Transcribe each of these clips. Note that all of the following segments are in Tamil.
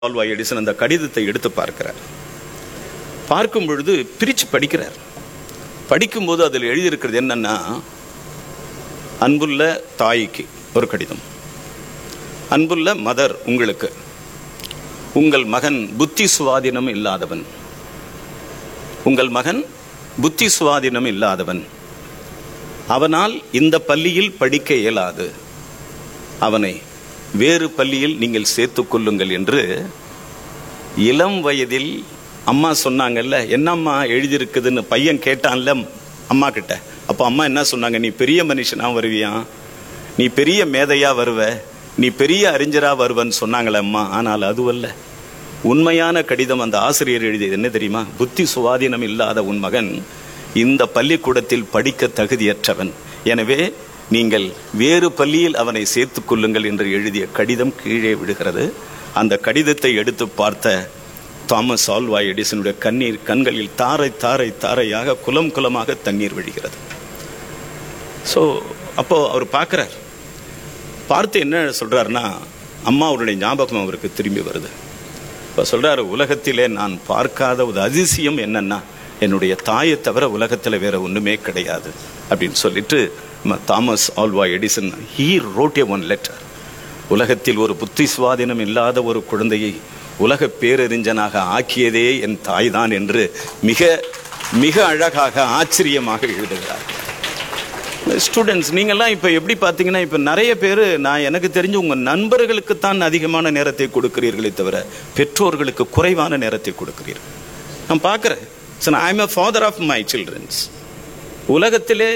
ஆல்வா எடிசன் அந்த கடிதத்தை எடுத்து பார்க்கிறார் பார்க்கும் பொழுது பிரிச்சு படிக்கிறார் படிக்கும்போது அதில் எழுதியிருக்கிறது என்னன்னா அன்புள்ள தாய்க்கு ஒரு கடிதம் அன்புள்ள மதர் உங்களுக்கு உங்கள் மகன் புத்தி சுவாதீனம் இல்லாதவன் உங்கள் மகன் புத்தி சுவாதீனம் இல்லாதவன் அவனால் இந்த பள்ளியில் படிக்க இயலாது அவனை வேறு பள்ளியில் நீங்கள் சேர்த்துக் கொள்ளுங்கள் என்று இளம் வயதில் அம்மா சொன்னாங்கல்ல என்னம்மா எழுதியிருக்குதுன்னு பையன் கேட்டான்ல அம்மா கிட்ட அப்போ அம்மா என்ன சொன்னாங்க நீ பெரிய மனுஷனா வருவியா நீ பெரிய மேதையா வருவ நீ பெரிய அறிஞரா வருவன்னு சொன்னாங்களே அம்மா ஆனால் அதுவல்ல உண்மையான கடிதம் அந்த ஆசிரியர் எழுதியது என்ன தெரியுமா புத்தி சுவாதீனம் இல்லாத உன் மகன் இந்த பள்ளிக்கூடத்தில் படிக்க தகுதியற்றவன் எனவே நீங்கள் வேறு பள்ளியில் அவனை சேர்த்துக் கொள்ளுங்கள் என்று எழுதிய கடிதம் கீழே விடுகிறது அந்த கடிதத்தை எடுத்து பார்த்த தாமஸ் ஆல்வா எடிசனுடைய கண்ணீர் கண்களில் தாரை தாரை தாரையாக குலம் குலமாக தண்ணீர் விழுகிறது ஸோ அப்போ அவர் பார்க்குறார் பார்த்து என்ன சொல்றாருன்னா அம்மா அவருடைய ஞாபகம் அவருக்கு திரும்பி வருது இப்போ சொல்றாரு உலகத்திலே நான் பார்க்காத ஒரு அதிசயம் என்னன்னா என்னுடைய தாயை தவிர உலகத்தில் வேற ஒண்ணுமே கிடையாது அப்படின்னு சொல்லிட்டு ம- Thomas Alva Edison he wrote a one letter உலகத்தில் ஒரு புத்தி சுவாதீனம் இல்லாத ஒரு குழந்தையை உலக பேரறிஞனாக ஆக்கியதே என் தாய்தான் என்று மிக மிக அழகாக ஆச்சரியமாக எழுதுகிறார் ஸ்டூடெண்ட்ஸ் நீங்கெல்லாம் இப்போ எப்படி பார்த்தீங்கன்னா இப்போ நிறைய பேர் நான் எனக்கு தெரிஞ்சு உங்கள் நண்பர்களுக்கு தான் அதிகமான நேரத்தை கொடுக்கிறீர்களே தவிர பெற்றோர்களுக்கு குறைவான நேரத்தை கொடுக்கிறீர்கள் நான் பார்க்குறேன் so I am a father of my childrens உலகத்திலே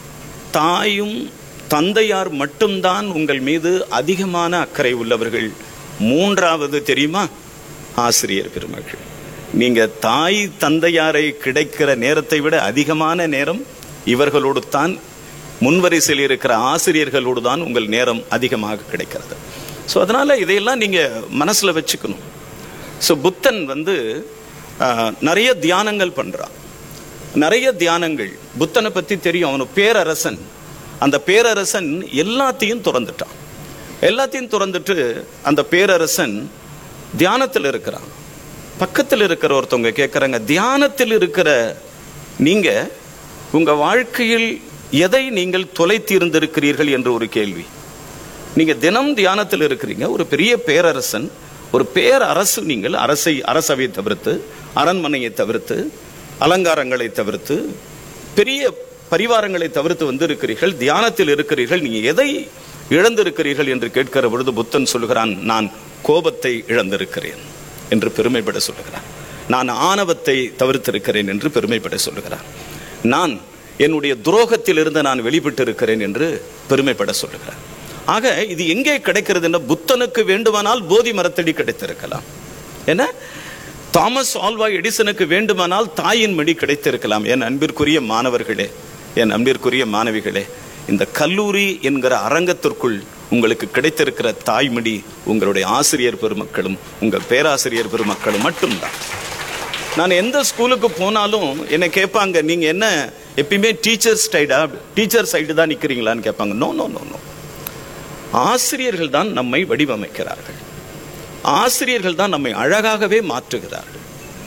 தாயும் தந்தையார் மட்டும்தான் உங்கள் மீது அதிகமான அக்கறை உள்ளவர்கள் மூன்றாவது தெரியுமா ஆசிரியர் பெருமக்கள் நீங்க தாய் தந்தையாரை கிடைக்கிற நேரத்தை விட அதிகமான நேரம் இவர்களோடு தான் முன்வரிசையில் இருக்கிற ஆசிரியர்களோடு தான் உங்கள் நேரம் அதிகமாக கிடைக்கிறது ஸோ அதனால இதையெல்லாம் நீங்க மனசுல வச்சுக்கணும் ஸோ புத்தன் வந்து ஆஹ், நிறைய தியானங்கள் பண்றான் நிறைய தியானங்கள் புத்தனை பத்தி தெரியும் அவனு பேரரசன் அந்த பேரரசன் எல்லாத்தையும் துறந்துட்டான் எல்லாத்தையும் துறந்துட்டு அந்த பேரரசன் தியானத்தில் இருக்கிறான் பக்கத்தில் இருக்கிற ஒருத்தவங்க கேட்குறாங்க தியானத்தில் இருக்கிற நீங்க உங்க வாழ்க்கையில் எதை நீங்கள் தொலைத்திருந்திருக்கிறீர்கள் என்று ஒரு கேள்வி நீங்க தினம் தியானத்தில் இருக்கிறீங்க ஒரு பெரிய பேரரசன் ஒரு பேரரசு நீங்கள் அரசை அரசவையை தவிர்த்து அரண்மனையை தவிர்த்து அலங்காரங்களை தவிர்த்து பெரிய பரிவாரங்களை தவிர்த்து வந்து இருக்கிறீர்கள் தியானத்தில் இருக்கிறீர்கள் நீங்க எதை இழந்திருக்கிறீர்கள் என்று கேட்கிற பொழுது புத்தன் சொல்லுகிறான் நான் கோபத்தை இழந்திருக்கிறேன் என்று பெருமைப்பட சொல்லுகிறான் நான் ஆணவத்தை தவிர்த்திருக்கிறேன் என்று பெருமைப்பட சொல்லுகிறான் நான் என்னுடைய துரோகத்திலிருந்து நான் வெளிப்பட்டு இருக்கிறேன் என்று பெருமைப்பட சொல்லுகிறான் ஆக இது எங்கே கிடைக்கிறது என்ற புத்தனுக்கு வேண்டுமானால் போதி மரத்தடி கிடைத்திருக்கலாம் என்ன தாமஸ் ஆல்வா எடிசனுக்கு வேண்டுமானால் தாயின் மடி கிடைத்திருக்கலாம் என் அன்பிற்குரிய மாணவர்களே என் அன்பிற்குரிய மாணவிகளே இந்த கல்லூரி என்கிற அரங்கத்திற்குள் உங்களுக்கு கிடைத்திருக்கிற தாய்மடி உங்களுடைய ஆசிரியர் பெருமக்களும் உங்கள் பேராசிரியர் பெருமக்களும் மட்டும்தான் நான் எந்த ஸ்கூலுக்கு போனாலும் என்னை கேட்பாங்க நீங்க என்ன எப்பயுமே டீச்சர் சைடா டீச்சர் சைடு தான் நிக்கிறீங்களான்னு கேட்பாங்க நோ நோ நோ நோ ஆசிரியர்கள் தான் நம்மை வடிவமைக்கிறார்கள் ஆசிரியர்கள் தான் நம்மை அழகாகவே மாற்றுகிறார்கள்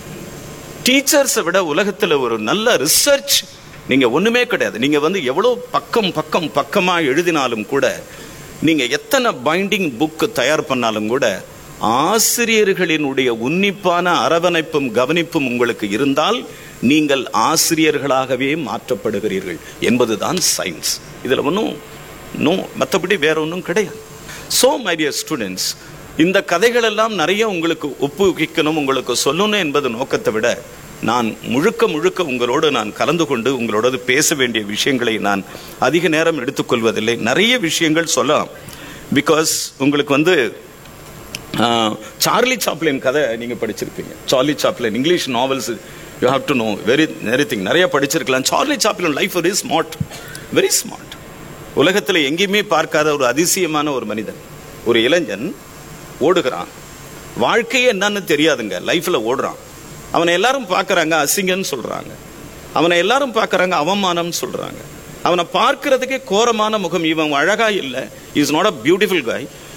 டீச்சர்ஸை விட உலகத்துல ஒரு நல்ல ரிசர்ச் நீங்க ஒண்ணுமே கிடையாது நீங்க வந்து எவ்வளவு பக்கம் பக்கம் பக்கமா எழுதினாலும் கூட நீங்க எத்தனை பைண்டிங் புக் தயார் பண்ணாலும் கூட ஆசிரியர்களினுடைய உன்னிப்பான அரவணைப்பும் கவனிப்பும் உங்களுக்கு இருந்தால் நீங்கள் ஆசிரியர்களாகவே மாற்றப்படுகிறீர்கள் என்பதுதான் சயின்ஸ் இதுல ஒன்றும் நோ மற்றபடி வேற ஒன்றும் கிடையாது சோ மை டியர் ஸ்டூடெண்ட்ஸ் இந்த கதைகள் எல்லாம் நிறைய உங்களுக்கு ஒப்புவிக்கணும் உங்களுக்கு சொல்லணும் என்பது நோக்கத்தை விட நான் முழுக்க முழுக்க உங்களோடு நான் கலந்து கொண்டு உங்களோடு பேச வேண்டிய விஷயங்களை நான் அதிக நேரம் எடுத்துக்கொள்வதில்லை நிறைய விஷயங்கள் சொல்லலாம் பிகாஸ் உங்களுக்கு வந்து ஆஹ், சார்லி சாப்ளின் கதை நீங்க படிச்சிருப்பீங்க Charlie Chaplin English novels you have to know very very thing நிறைய படிச்சிருக்கலாம் Charlie Chaplin life very smart very smart உலகத்தில் எங்கேயுமே பார்க்காத ஒரு அதிசயமான ஒரு மனிதன் ஒரு இளைஞன் ஓடுகிறான் வாழ்க்கையே என்னன்னு தெரியாதுங்க லைஃப்ல ஓடுறான் அவனை எல்லாரும் பார்க்கறாங்க அசிங்கன்னு சொல்றாங்க அவனை எல்லாரும் பார்க்கறாங்க அவமானம் சொல்றாங்க அவனை பார்க்கிறதுக்கே கோரமான முகம் இவன் அழகா இல்ல இஸ் நாட் அ பியூட்டிஃபுல் காய்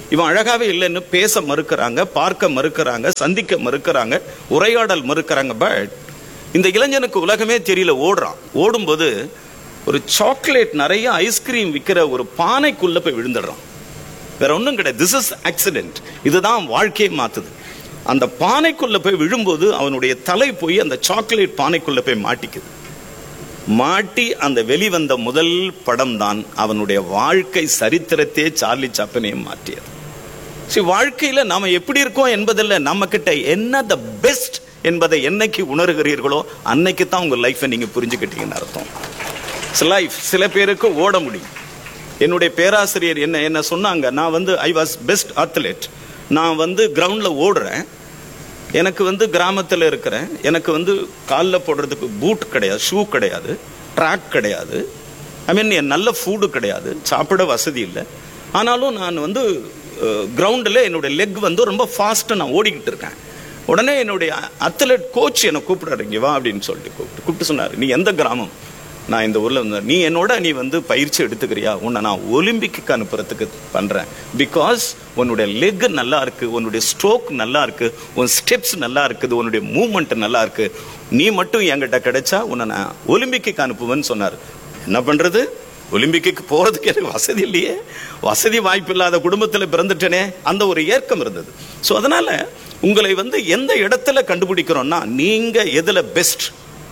இவன் அழகாவே இல்லைன்னு பேச மறுக்கிறாங்க பார்க்க மறுக்கிறாங்க சந்திக்க மறுக்கிறாங்க உரையாடல் மறுக்கிறாங்க பட் இந்த இளைஞனுக்கு உலகமே தெரியல ஓடுறான் ஓடும்போது ஒரு சாக்லேட் நிறைய ஐஸ்கிரீம் விற்கிற ஒரு பானைக்குள்ள போய் விழுந்துடுறான் வேற ஒன்றும் கிடையாது திஸ் இஸ் ஆக்சிடென்ட் இதுதான் வாழ்க்கையை மாத்துது அந்த பானைக்குள்ள போய் விழும்போது அவனுடைய தலை போய் அந்த சாக்லேட் பானைக்குள்ள போய் மாட்டிக்குது மாட்டி அந்த வெளிவந்த முதல் படம் தான் அவனுடைய வாழ்க்கை சரித்திரத்தையே சார்லி சாப்பினையும் மாற்றியது சரி வாழ்க்கையில நாம எப்படி இருக்கோம் என்பதில் நம்ம கிட்ட என்ன த பெஸ்ட் என்பதை என்னைக்கு உணர்கிறீர்களோ அன்னைக்கு தான் உங்க லைஃப்பை நீங்க புரிஞ்சுக்கிட்டீங்கன்னு அர்த்தம் லைஃப் சில பேருக்கு ஓட முடியும் என்னுடைய பேராசிரியர் என்ன என்ன சொன்னாங்க நான் வந்து ஐ வாஸ் பெஸ்ட் அத்லெட் நான் வந்து கிரவுண்ட்ல ஓடுறேன் எனக்கு வந்து கிராமத்தில் இருக்கிறேன் எனக்கு வந்து காலில் போடுறதுக்கு பூட் கிடையாது ஷூ கிடையாது ட்ராக் கிடையாது ஐ மீன் நல்ல ஃபுட்டு கிடையாது சாப்பிட வசதி இல்லை ஆனாலும் நான் வந்து கிரவுண்டில் என்னுடைய லெக் வந்து ரொம்ப ஃபாஸ்ட்டாக நான் ஓடிக்கிட்டு இருக்கேன் உடனே என்னுடைய அத்லெட் கோச் என்னை கூப்பிடுறாரு இங்க வா அப்படின்னு சொல்லிட்டு கூப்பிட்டு கூப்பிட்டு சொன்னார் நீ எந்த கிராமம் நான் இந்த ஊர்ல வந்து நீ என்னோட நீ வந்து பயிற்சி எடுத்துக்கிறியா உன்னை நான் ஒலிம்பிக்கு அனுப்புறதுக்கு பண்றேன் பிகாஸ் உன்னுடைய லெக் நல்லா இருக்கு உன்னுடைய ஸ்ட்ரோக் நல்லா இருக்கு உன் ஸ்டெப்ஸ் நல்லா இருக்குது உன்னுடைய மூவ்மெண்ட் நல்லா இருக்கு நீ மட்டும் என்கிட்ட கிடைச்சா உன்னை நான் ஒலிம்பிக்கு அனுப்புவேன்னு சொன்னார் என்ன பண்றது ஒலிம்பிக்கு போறதுக்கு எனக்கு வசதி இல்லையே வசதி வாய்ப்பு இல்லாத குடும்பத்தில் பிறந்துட்டேனே அந்த ஒரு ஏற்கம் இருந்தது ஸோ அதனால உங்களை வந்து எந்த இடத்துல கண்டுபிடிக்கிறோம்னா நீங்க எதுல best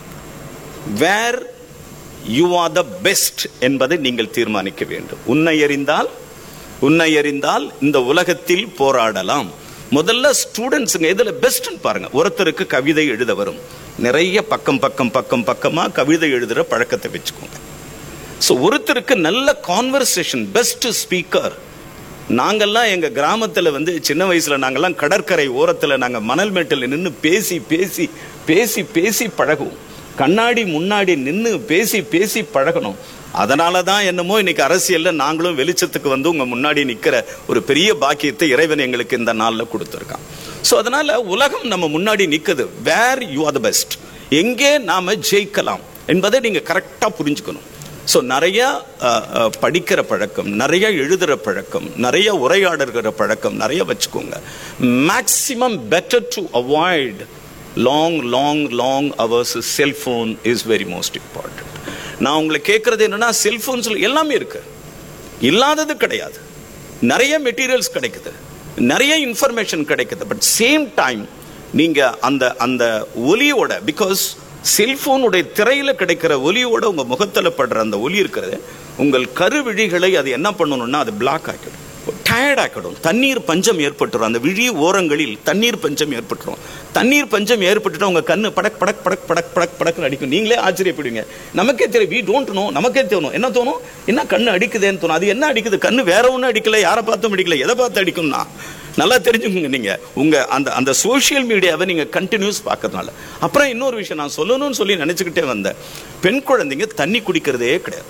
where you are the best என்பதை நீங்கள் தீர்மானிக்க வேண்டும் உன்னை அறிந்தால் உன்னை அறிந்தால் இந்த உலகத்தில் போராடலாம் முதல்ல ஸ்டூடெண்ட்ஸுங்க எதுல பெஸ்ட்னு பாருங்க ஒருத்தருக்கு கவிதை எழுத வரும் நிறைய பக்கம் பக்கம் பக்கம் பக்கமா கவிதை எழுதுற பழக்கத்தை வச்சுக்கோங்க ஸோ ஒருத்தருக்கு நல்ல கான்வர்சேஷன் பெஸ்ட் ஸ்பீக்கர் நாங்கெல்லாம் எங்க கிராமத்துல வந்து சின்ன வயசுல நாங்கெல்லாம் கடற்கரை ஓரத்துல நாங்க மணல் மேட்டில் நின்று பேசி பேசி பேசி பேசி பழகுவோம் கண்ணாடி முன்னாடி நின்று பேசி பேசி பழகணும் அதனால தான் என்னமோ இன்னைக்கு அரசியல்ல நாங்களும் வெளிச்சத்துக்கு வந்து உங்க முன்னாடி நிக்கிற ஒரு பெரிய பாக்கியத்தை இறைவன் எங்களுக்கு இந்த நாள்ல கொடுத்துருக்கான் ஸோ அதனால உலகம் நம்ம முன்னாடி நிக்குது where you are the best எங்கே நாம ஜெயிக்கலாம் என்பதை நீங்க கரெக்டா புரிஞ்சுக்கணும் ஸோ நிறைய அஹ், அஹ், படிக்கிற பழக்கம் நிறைய எழுதுற பழக்கம் நிறைய உரையாடுகிற பழக்கம் நிறைய வச்சுக்கோங்க maximum better to avoid long long long hours cellphone is very most important நான் உங்களை கேட்கறது என்னன்னா செல்போன்ஸ்ல எல்லாமே இருக்கு இல்லாதது கிடையாது நிறைய மெட்டீரியல்ஸ் கிடைக்குது நிறைய இன்ஃபர்மேஷன் கிடைக்குது பட் சேம் டைம் நீங்க அந்த அந்த ஒலியோட பிகாஸ் செல்போனுடைய திரையில கிடைக்கிற ஒலியோட உங்க முகத்துல படுற அந்த ஒலி இருக்கிறது உங்கள் கருவிழிகளை அது என்ன பண்ணணும்னா அது பிளாக் ஆக்கிடும் டயர்ட் ஆக்கிடும் தண்ணீர் பஞ்சம் ஏற்பட்டுரும் அந்த விழி ஓரங்களில் தண்ணீர் பஞ்சம் ஏற்பட்டுரும் தண்ணீர் பஞ்சம் ஏற்பட்டுட்டு உங்க கண்ணு படக் படக் படக் படக் படக் படக்குன்னு அடிக்கும் நீங்களே ஆச்சரியப்படுவீங்க நமக்கே தெரியும் வி டோன்ட் நோ நமக்கே தோணும் என்ன தோணும் என்ன கண்ணு அடிக்குதேன்னு தோணும் அது என்ன அடிக்குது கண்ணு வேற ஒன்றும் அடிக்கல யாரை பார்த்தும் அடிக்கல எதை பார்த்து அடிக்கும்னா நல்லா தெரிஞ்சுக்கோங்க நீங்க உங்க அந்த அந்த சோஷியல் மீடியாவை நீங்க கண்டினியூஸ் பார்க்கறதுனால அப்புறம் இன்னொரு விஷயம் நான் சொல்லணும்னு சொல்லி நினைச்சுக்கிட்டே வந்தேன் பெண் குழந்தைங்க தண்ணி குடிக்கிறதே கிடையாது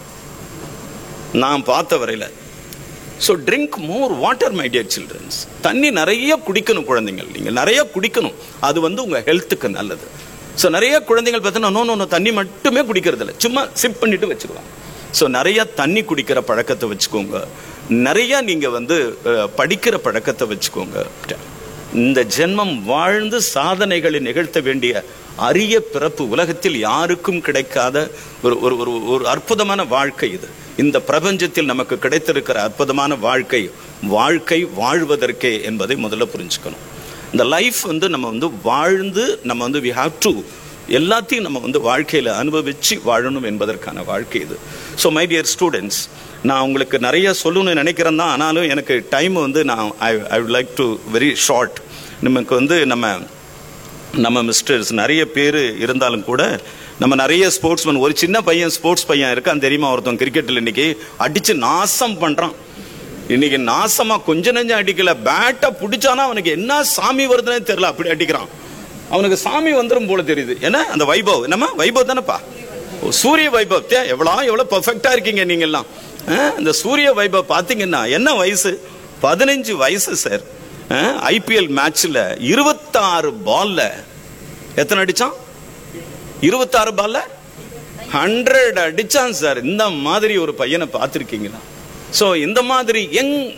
நான் பார்த்த வரையில so drink more water my dear childrens தண்ணி நிறைய குடிக்கணும் குழந்தைங்கள் நீங்கள் நிறைய குடிக்கணும் அது வந்து உங்கள் ஹெல்த்துக்கு நல்லது ஸோ நிறைய குழந்தைகள் பார்த்தீங்கன்னா நோ நோ தண்ணி மட்டுமே குடிக்கிறது இல்லை சும்மா சிப் பண்ணிட்டு வச்சுக்கலாம் ஸோ நிறைய தண்ணி குடிக்கிற பழக்கத்தை வச்சுக்கோங்க நிறைய நீங்கள் வந்து அஹ், படிக்கிற பழக்கத்தை வச்சுக்கோங்க இந்த ஜென்மம் வாழ்ந்து சாதனைகளை நிகழ்த்த வேண்டிய அரிய பிறப்பு உலகத்தில் யாருக்கும் கிடைக்காத ஒரு ஒரு ஒரு ஒரு அற்புதமான வாழ்க்கை இது இந்த பிரபஞ்சத்தில் நமக்கு கிடைத்திருக்கிற அற்புதமான வாழ்க்கை வாழ்க்கை வாழ்வதற்கே என்பதை முதல்ல புரிஞ்சுக்கணும் இந்த லைஃப் வந்து நம்ம வந்து வாழ்ந்து நம்ம வந்து வி ஹாவ் டு எல்லாத்தையும் நம்ம வந்து வாழ்க்கையில் அனுபவிச்சு வாழணும் என்பதற்கான வாழ்க்கை இது ஸோ மை டியர் ஸ்டூடெண்ட்ஸ் நான் உங்களுக்கு நிறைய சொல்லணும்னு நினைக்கிறேன் தான் ஆனாலும் எனக்கு டைம் வந்து நான் I I would like to very short நமக்கு வந்து நம்ம நம்ம மிஸ்டர்ஸ் நிறைய பேர் இருந்தாலும் கூட நம்ம நிறைய ஸ்போர்ட்ஸ்மேன் ஒரு சின்ன பையன் ஸ்போர்ட்ஸ் பையன் இருக்கான் தெரியுமா ஒருத்தன் கிரிக்கெட்டில் இன்னைக்கு அடிச்சு நாசம் பண்றான் இன்னைக்கு நாசமா கொஞ்ச நெஞ்சம் அடிக்கல பேட்டை பிடிச்சானா அவனுக்கு என்ன சாமி வருதுன்னே தெரியல அப்படி அடிக்கிறான் அவனுக்கு சாமி வந்துரும் போல தெரியுது ஏன்னா அந்த வைபவ் என்னம்மா வைபவ் தானேப்பா ஓ, சூரிய வைபவ் தே எவ்வளோ எவ்வளோ பர்ஃபெக்டா இருக்கீங்க நீங்க எல்லாம் ஆ, இந்த சூரிய வைபவ் பாத்தீங்கன்னா என்ன வயசு பதினஞ்சு வயசு சார் ஐபிஎல் மேட்ச்ல இருபத்தாறு பால்ல எத்தனை அடிச்சான் இருபத்தாறு பால்ல ஹண்ட்ரட் அடிச்சான் சார் இந்த மாதிரி ஒரு பையனை பார்த்துருக்கீங்களா ஸோ இந்த மாதிரி யங்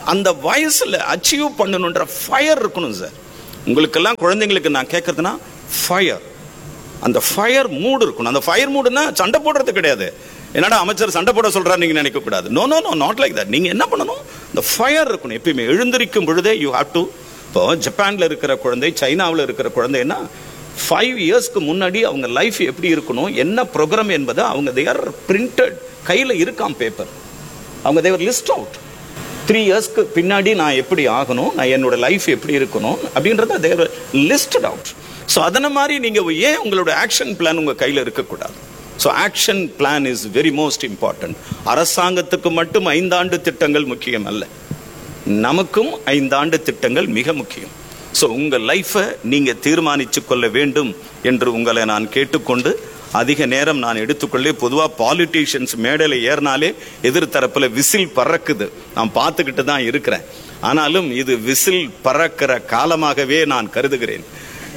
அந்த வயசுல அச்சீவ் பண்ணணுன்ற ஃபயர் இருக்கணும் சார் உங்களுக்கெல்லாம் குழந்தைங்களுக்கு நான் கேட்கறதுனா ஃபயர் அந்த ஃபயர் மூடு இருக்கணும் அந்த ஃபயர் மூடுனா சண்டை போடுறது கிடையாது என்னடா அமைச்சர் சண்டை போட சொல்றாரு நீங்க நினைக்க கூடாது no no no not like that நீங்க என்ன பண்ணணும் இந்த ஃபயர் இருக்கணும் எப்பயுமே எழுந்திருக்கும் பொழுதே யூ ஹாவ் டு இப்போ ஜப்பான்ல இருக்கிற குழந்தை சைனாவில் இருக்கிற குழந்தைன்னா ஃபைவ் இயர்ஸ்க்கு முன்னாடி அவங்க லைஃப் எப்படி இருக்கணும் என்ன ப்ரோக்ராம் என்பதை அவங்க தேர் பிரிண்டட் கையில் இருக்காம் பேப்பர் அவங்க தேவர் லிஸ்ட் அவுட் த்ரீ இயர்ஸ்க்கு பின்னாடி நான் எப்படி ஆகணும் நான் என்னோட லைஃப் எப்படி இருக்கணும் அப்படின்றத தேவர் லிஸ்டட் அவுட் ஸோ அதன மாதிரி நீங்க ஏன் உங்களோட ஆக்ஷன் பிளான் உங்க கையில் இருக்கக்கூடாது so action plan is very most important அரசாங்கத்துக்கு மட்டும் ஐந்தாண்டு திட்டங்கள் முக்கியம் அல்ல நமக்கும் ஐந்தாண்டு திட்டங்கள் மிக முக்கியம் ஸோ உங்கள் லைஃப்பை நீங்க தீர்மானித்து கொள்ள வேண்டும் என்று உங்களை நான் கேட்டுக்கொண்டு அதிக நேரம் நான் எடுத்துக்கொள்ளே பொதுவாக பாலிட்டிஷியன்ஸ் மேடையில் ஏறினாலே எதிர்த்தரப்புல விசில் பறக்குது நான் பார்த்துக்கிட்டு தான் இருக்கிறேன் ஆனாலும் இது விசில் பறக்கிற காலமாகவே நான் கருதுகிறேன்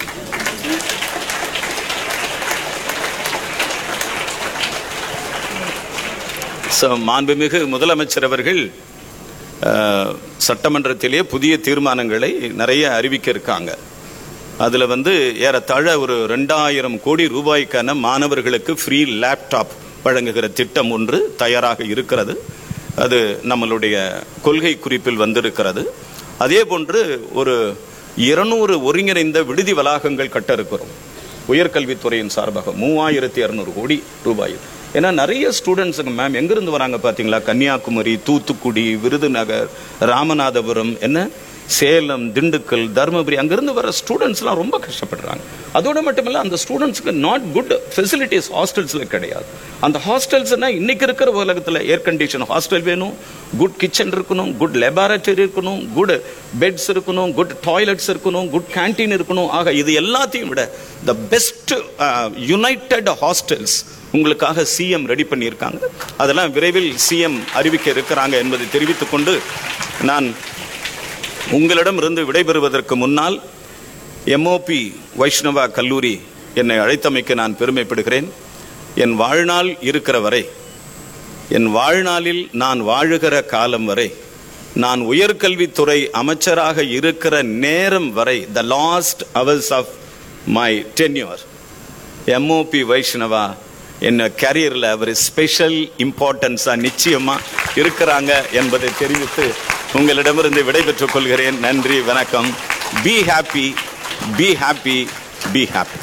ஸோ மாண்புமிகு முதலமைச்சர் அவர்கள் அஹ், சட்டமன்றத்திலே புதிய தீர்மானங்களை நிறைய அறிவிக்க இருக்காங்க அதுல வந்து ஏறத்தாழ ஒரு ரெண்டாயிரம் கோடி ரூபாய்க்கான மாணவர்களுக்கு ஃப்ரீ லேப்டாப் வழங்குகிற திட்டம் ஒன்று தயாராக இருக்கிறது அது நம்மளுடைய கொள்கை குறிப்பில் வந்திருக்கிறது அதே போன்று ஒரு இருநூறு ஒருங்கிணைந்த விடுதி வளாகங்கள் கட்ட இருக்கிறோம் உயர்கல்வித்துறையின் சார்பாக மூவாயிரத்தி இருநூறு கோடி ரூபாய் ஏன்னா நிறைய ஸ்டூடெண்ட்ஸுங்க மேம் எங்கிருந்து வராங்க பாத்தீங்களா கன்னியாகுமரி தூத்துக்குடி விருதுநகர் ராமநாதபுரம் என்ன சேலம் திண்டுக்கல் தருமபுரி அங்கிருந்து வர ஸ்டூடெண்ட்ஸ்லாம் ரொம்ப கஷ்டப்படுறாங்க அதோட மட்டுமில்ல அந்த ஸ்டூடெண்ட்ஸ்க்கு நாட் குட் ஃபெசிலிட்டிஸ் ஹாஸ்டல்ஸ்ல கிடையாது அந்த ஹாஸ்டல்ஸ்னா இன்னைக்கு இருக்கிற உலகத்தில் ஏர் கண்டிஷன் ஹாஸ்டல் வேணும் குட் கிச்சன் இருக்கணும் குட் லெபார்டரி இருக்கணும் குட் பெட்ஸ் இருக்கணும் குட் டாய்லெட்ஸ் இருக்கணும் குட் கேண்டீன் இருக்கணும் ஆக இது எல்லாத்தையும் விட த பெஸ்ட் யுனைடெட் ஹாஸ்டல்ஸ் உங்களுக்காக சிஎம் ரெடி பண்ணியிருக்காங்க அதெல்லாம் விரைவில் சிஎம் அறிவிக்க இருக்கிறாங்க என்பதை தெரிவித்துக் கொண்டு நான் உங்களிடமிருந்து விடைபெறுவதற்கு முன்னால் எம்ஓபி வைஷ்ணவா கல்லூரி என்னை அழைத்தமைக்கு நான் பெருமைப்படுகிறேன் என் வாழ்நாள் இருக்கிற வரை என் வாழ்நாளில் நான் வாழுகிற காலம் வரை நான் உயர்கல்வித்துறை அமைச்சராக இருக்கிற நேரம் வரை the last hours of my tenure M O P Vaishnava என்ன கேரியர்ல அவர் ஸ்பெஷல் இம்பார்ட்டன்ஸா நிச்சயமா இருக்கிறாங்க என்பதை தெரிவித்து உங்களிடமிருந்து விடைபெற்றுக் கொள்கிறேன் நன்றி வணக்கம் be happy be happy be happy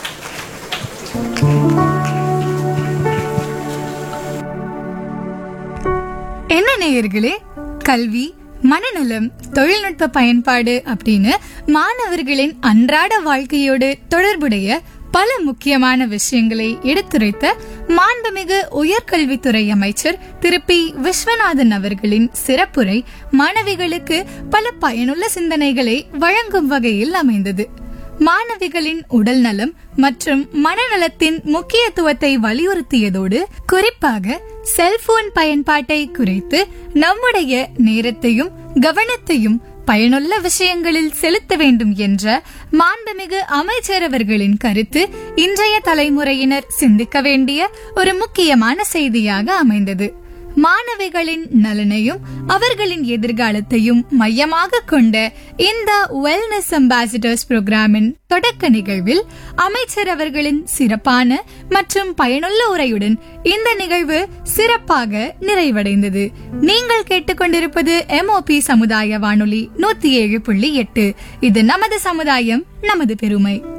என்ன நேயர்களே கல்வி மனநலம் தொழில்நுட்ப பயன்பாடு அப்படின்னு மாணவர்களின் அன்றாட வாழ்க்கையோடு தொடர்புடைய பல முக்கியமான விஷயங்களை எடுத்துரைத்த மாண்புமிகு உயர்கல்வித்துறை அமைச்சர் திரு பி விஸ்வநாதன் அவர்களின் சிறப்புரை மாணவிகளுக்கு பல பயனுள்ள சிந்தனைகளை வழங்கும் வகையில் அமைந்தது மாணவிகளின் உடல் நலம் மற்றும் மனநலத்தின் முக்கியத்துவத்தை வலியுறுத்தியதோடு குறிப்பாக செல்போன் பயன்பாட்டை குறைத்து நம்முடைய நேரத்தையும் கவனத்தையும் பயனுள்ள விஷயங்களில் செலுத்த வேண்டும் என்ற மாண்புமிகு அமைச்சர் அவர்களின் கருத்து இன்றைய தலைமுறையினர் சிந்திக்க வேண்டிய ஒரு முக்கியமான செய்தியாக அமைந்தது மாணவிகளின் நலனையும் அவர்களின் எதிர்காலத்தையும் மையமாக கொண்ட இந்த வெல்னஸ் அம்பாசிடர்ஸ் புரோகிராமின் தொடக்க நிகழ்வில் அமைச்சர் அவர்களின் சிறப்பான மற்றும் பயனுள்ள உரையுடன் இந்த நிகழ்வு சிறப்பாக நிறைவடைந்தது நீங்கள் கேட்டுக்கொண்டிருப்பது எம்ஓபி சமுதாய வானொலி நூத்தி ஏழு புள்ளி எட்டு இது நமது சமுதாயம் நமது பெருமை